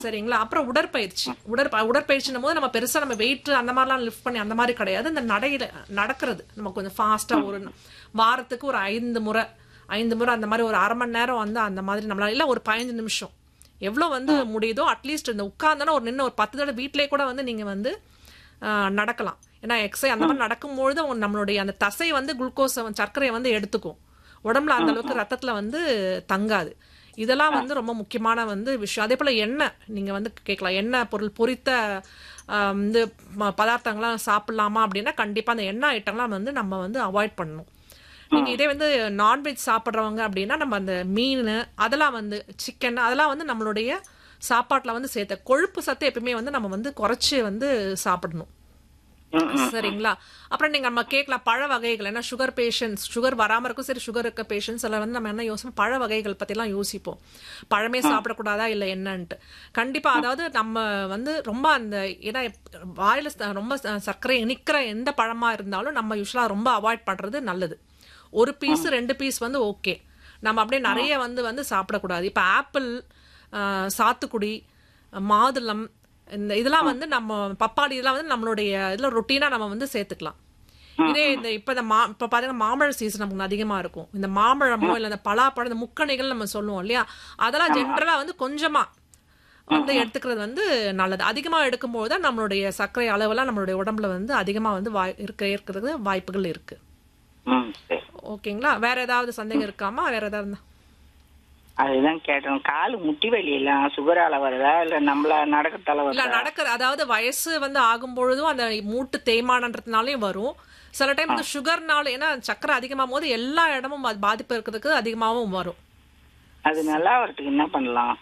சரிங்களா அப்புறம் உடற்பயிற்சி உடற்ப உடற்பயிற்சினும் போது நம்ம பெருசா நம்ம வெயிட் அந்த மாதிரிலாம் லிஃப்ட் பண்ணி அந்த மாதிரி கிடையாது இந்த நடையில நடக்கிறது நம்ம கொஞ்சம் ஃபாஸ்டா ஒரு வாரத்துக்கு ஒரு ஐந்து முறை ஐந்து முறை அந்த மாதிரி ஒரு அரை மணி நேரம் வந்து அந்த மாதிரி நம்மளால இல்ல ஒரு பதினஞ்சு நிமிஷம் எவ்வளோ வந்து முடியுதோ அட்லீஸ்ட் இந்த உட்கார்ந்தோன்னா ஒரு நின்று ஒரு பத்து தடவை வீட்டிலே கூட வந்து நீங்க வந்து ஆஹ், நடக்கலாம் ஏன்னா எக்ஸசைஸ் அந்த மாதிரி நடக்கும்பொழுது உங்க- நம்மளுடைய அந்த தசை வந்து குளுக்கோஸை சர்க்கரையை வந்து எடுத்துக்கும் உடம்புல அந்த அளவுக்கு ரத்தத்துல வந்து தங்காது இதெல்லாம் வந்து ரொம்ப முக்கியமான வந்து விஷயம் அதே போல எண்ணெய் நீங்க வந்து கேட்கலாம் எண்ணெய் பொருள் பொரித்த ஆஹ், வந்து ம- பதார்த்தங்கள்லாம் சாப்பிடலாமா அப்படின்னா கண்டிப்பா அந்த எண்ணெய் ஐட்டம்லாம் வந்து நம்ம வந்து அவாய்ட் பண்ணணும் நீங்க இதே வந்து நான்வெஜ் சாப்பிட்றவங்க அப்படின்னா நம்ம அந்த மீன் அதெல்லாம் வந்து சிக்கன் அதெல்லாம் வந்து நம்மளுடைய சாப்பாட்டுல வந்து சேர்த்த கொழுப்பு சத்து எப்பயுமே வந்து நம்ம வந்து குறைச்சு வந்து சாப்பிடணும் சரிங்களா அப்புறம் நீங்க நம்ம கேட்கலாம் பழ வகைகள் ஏன்னா சுகர் பேஷண்ட்ஸ் சுகர் வராம இருக்கும் சரி சுகர் இருக்க பேஷண்ட்ஸ் எல்லாம் வந்து நம்ம என்ன யோசிப்போம் பழ வகைகள் பத்திலாம் யோசிப்போம் பழமே சாப்பிடக்கூடாதா இல்ல என்னன்ட்டு கண்டிப்பா அதாவது நம்ம வந்து ரொம்ப அந்த ஏன்னா எப்- வாயில ச- ரொம்ப ச- சர்க்கரை இனிக்கிற எந்த பழமா இருந்தாலும் நம்ம யூஸ்வலா ரொம்ப அவாய்ட் பண்றது நல்லது ஒரு பீஸ் ரெண்டு பீஸ் வந்து ஓகே நம்ம அப்படியே நிறைய வந்து வந்து சாப்பிடக்கூடாது இப்ப ஆப்பிள் ஆஹ், சாத்துக்குடி மாதுளம் இந்த இதெல்லாம் வந்து நம்ம பப்பாளி இதெல்லாம் வந்து நம்மளுடைய இதுல ரொட்டீனா நம்ம வந்து சேர்த்துக்கலாம் இதே இந்த இப்ப இந்த மா இப்ப பாத்தீங்கன்னா மாம்பழ சீசன் நமக்கு அதிகமா இருக்கும் இந்த மாம்பழமோ இல்ல இந்த பலாப்பழம் இந்த முக்கணிகள் நம்ம சொல்லுவோம் இல்லையா அதெல்லாம் ஜென்ரலா வந்து கொஞ்சமா வந்து எடுத்துக்கிறது வந்து நல்லது அதிகமா எடுக்கும்போது தான் நம்மளுடைய சர்க்கரை அளவெல்லாம் நம்மளுடைய உடம்புல வந்து அதிகமா வந்து வாய் இருக்க இருக்கிறது வாய்ப்புகள் இருக்கு ம் சரி ஓகேங்களா வேற ஏதாவது சந்தேகம் இருக்காமா வேற ஏதாவது இருந்தா? அதுதான் கேட்டோம் கால் முட்டி வலி எல்லாம் சுகரால வருதா இல்ல நம்மள நடக்கத்தால இல்ல வருதா நடக்கிற அதாவது வயசு வந்து ஆகும் பொழுதும் அந்த மூட்டு தேய்மானன்றதுனாலையும் வரும் சில டைம் இந்த சுகர்னால ஏன்னா சக்கரை அதிகமாகும் போது எல்லா இடமும் அது பாதிப்பு இருக்கிறதுக்கு அதிகமாகவும் வரும் அது நல்லா வரதுக்கு என்ன பண்ணலாம்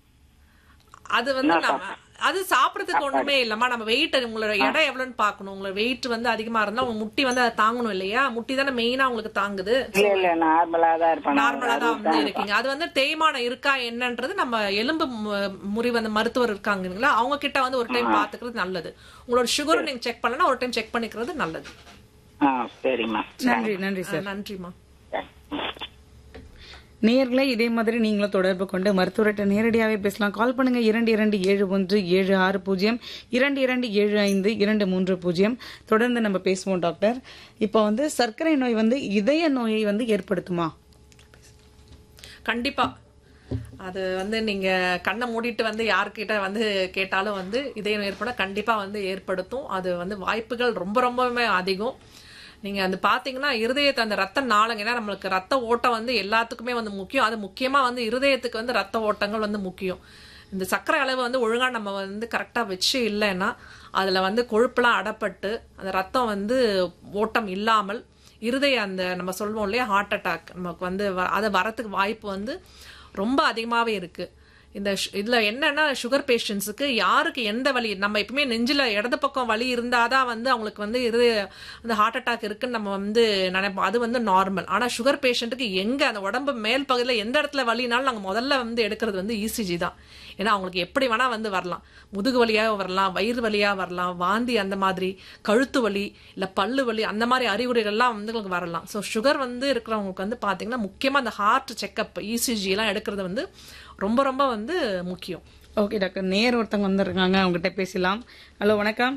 அது வந்து நம்ம அது சாப்பிடறதுக்கு ஒண்ணுமே இல்லம்மா நம்ம வெயிட் உங்களோட எடை எவ்வளவுன்னு பார்க்கணும் உங்களோட வெயிட் வந்து அதிகமா இருந்தா உங்க முட்டி வந்து அதை தாங்கணும் இல்லையா முட்டி தானே மெயினா உங்களுக்கு தாங்குது இல்ல இல்ல நார்மலா தான் இருப்பேன் நார்மலா தான் வந்து இருக்கீங்க அது வந்து தேய்மானம் இருக்கா என்னன்றது நம்ம எலும்பு மு- முறிவு அந்த மருத்துவர் இருக்காங்க இல்லைங்களா அவங்க கிட்ட வந்து ஒரு டைம் பாத்துக்கிறது நல்லது உங்களோட சுகர் நீங்க செக் பண்ணனா ஒரு டைம் செக் பண்ணிக்கிறது நல்லது ஆ சரிம்மா நன்றி நன்றி சார் நன்றிமா நேயர்களே இதே மாதிரி நீங்களும் தொடர்பு கொண்டு மருத்துவர்கிட்ட நேரடியாகவே பேசலாம் கால் பண்ணுங்க இரண்டு இரண்டு ஏழு ஒன்று ஏழு ஆறு பூஜ்ஜியம் இரண்டு இரண்டு ஏழு ஐந்து இரண்டு மூன்று பூஜ்ஜியம் தொடர்ந்து நம்ம பேசுவோம் டாக்டர் இப்போ வந்து சர்க்கரை நோய் வந்து இதய நோயை வந்து ஏற்படுத்துமா கண்டிப்பா அது வந்து நீங்க கண்ணை மூடிட்டு வந்து யார்கிட்ட வந்து கேட்டாலும் வந்து இதயம் ஏற்பட கண்டிப்பா வந்து ஏற்படுத்தும் அது வந்து வாய்ப்புகள் ரொம்ப ரொம்பவுமே அதிகம் நீங்க அது பாத்தீங்கன்னா இருதயத்தை அந்த ரத்த நாளங்க ஏன்னா நம்மளுக்கு ரத்த ஓட்டம் வந்து எல்லாத்துக்குமே வந்து முக்கியம் அது முக்கியமா வந்து இருதயத்துக்கு வந்து ரத்த ஓட்டங்கள் வந்து முக்கியம் இந்த சர்க்கரை அளவு வந்து ஒழுங்கா நம்ம வந்து கரெக்டா வச்சு இல்லைன்னா அதுல வந்து கொழுப்பெல்லாம் அடப்பட்டு அந்த ரத்தம் வந்து ஓட்டம் இல்லாமல் இருதய அந்த நம்ம சொல்லுவோம் இல்லையா ஹார்ட் அட்டாக் நமக்கு வந்து வ- அது வரத்துக்கு வாய்ப்பு வந்து ரொம்ப அதிகமாகவே இருக்கு இந்த ஷு- இதுல என்னன்னா சுகர் பேஷண்ட்ஸுக்கு யாருக்கு எந்த வலி நம்ம எப்பவுமே நெஞ்சில இடது பக்கம் வலி இருந்தாதான் வந்து அவங்களுக்கு வந்து இருதய அந்த ஹார்ட் அட்டாக் இருக்குன்னு நம்ம வந்து நினைப்போம் அது வந்து நார்மல் ஆனா சுகர் பேஷண்ட்டுக்கு எங்க அந்த உடம்பு மேல் பகுதியில எந்த இடத்துல வலினாலும் நாங்க முதல்ல வந்து எடுக்கிறது வந்து இசிஜி தான் ஏன்னா அவங்களுக்கு எப்படி வேணா வந்து வரலாம் முதுகு வலியாக வரலாம் வயிறு வலியா வரலாம் வாந்தி அந்த மாதிரி கழுத்து வலி இல்ல பல்லு வலி அந்த மாதிரி அறிகுறிகள்லாம் வந்து உங்களுக்கு வரலாம் ஸோ சுகர் வந்து இருக்கிறவங்களுக்கு வந்து பாத்தீங்கன்னா முக்கியமா அந்த ஹார்ட் செக்கப் இசிஜி எல்லாம் எடுக்கிறது வந்து ரொம்ப ரொம்ப வந்து முக்கியம் ஓகே டாக்டர் நேர் ஒருத்தவங்க வந்திருக்காங்க அவங்ககிட்ட பேசலாம் ஹலோ வணக்கம்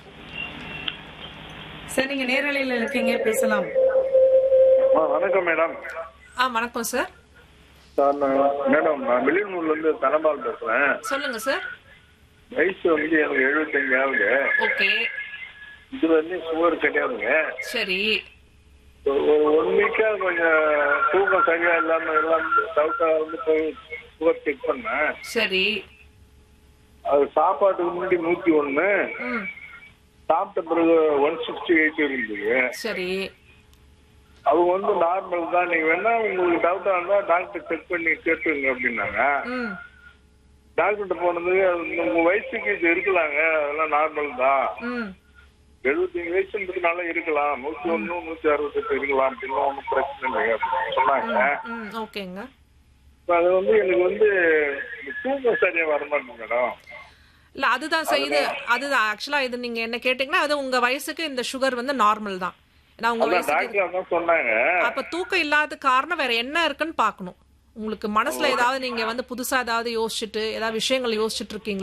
சார் நீங்க நேரலையில் இருக்கீங்க பேசலாம் ஆ, வணக்கம் மேடம் ஆ வணக்கம் சார் சார் நான் மேடம் நான் வெளியூர்ல இருந்து தனபால் பேசுறேன் சொல்லுங்க சார் வயசு வந்து எனக்கு எழுபத்தஞ்சு ஆகுது ஓகே இது வந்து சுகர் கிடையாதுங்க சரி ஒரு ஒன் வீக்கா கொஞ்சம் தூக்கம் சரியா இல்லாம எல்லாம் டவுட்டா வந்து போய் சுகர் செக் பண்ணேன் சரி அது சாப்பாட்டுக்கு முன்னாடி நூத்தி ஒண்ணு ம் சாப்பிட்ட பிறகு ஒன் சிக்ஸ்டி எயிட் இருந்தது சரி அவங்க வந்து நார்மல் தான் நீங்க வேணா உங்களுக்கு டவுட்டா இருந்தா டாக்டர் செக் பண்ணி கேட்டுங்க அப்படின்னாங்க ம் டாக்டர்கிட்ட போனது அது உங்க வயசுக்கு இது இருக்கலாங்க அதெல்லாம் நார்மல் தான் ம் எழுபத்தஞ்சு வயசுன்றதுனால இருக்கலாம் நூத்தி ஒண்ணு நூத்தி அறுபத்தெட்டு இருக்கலாம் அப்படின்னு ஒன்றும் பிரச்சனை இல்லை அப்படின்னு சொன்னாங்க ம் ஓகேங்க இப்ப அது வந்து எனக்கு வந்து இந்த தூக்கம் சரியா வர மாட்டேங்குது மேடம் இல்ல அதுதான் சார் இது அதுதான் ஆக்சுவலா இது நீங்க என்ன கேட்டீங்கன்னா அது உங்க வயசுக்கு இந்த சுகர் வந்து நார்மல் தான் ஏன்னா உங்க அதான் வயசுக்கு டாக்டர் அதான் சொன்னாங்க அப்ப தூக்கம் இல்லாத காரணம் வேற என்ன இருக்குன்னு பார்க்கணும் உங்களுக்கு மனசுல ஏதாவது நீங்க வந்து புதுசா ஏதாவது யோசிச்சுட்டு ஏதாவது விஷயங்கள் யோசிச்சுட்டு இருக்கீங்களா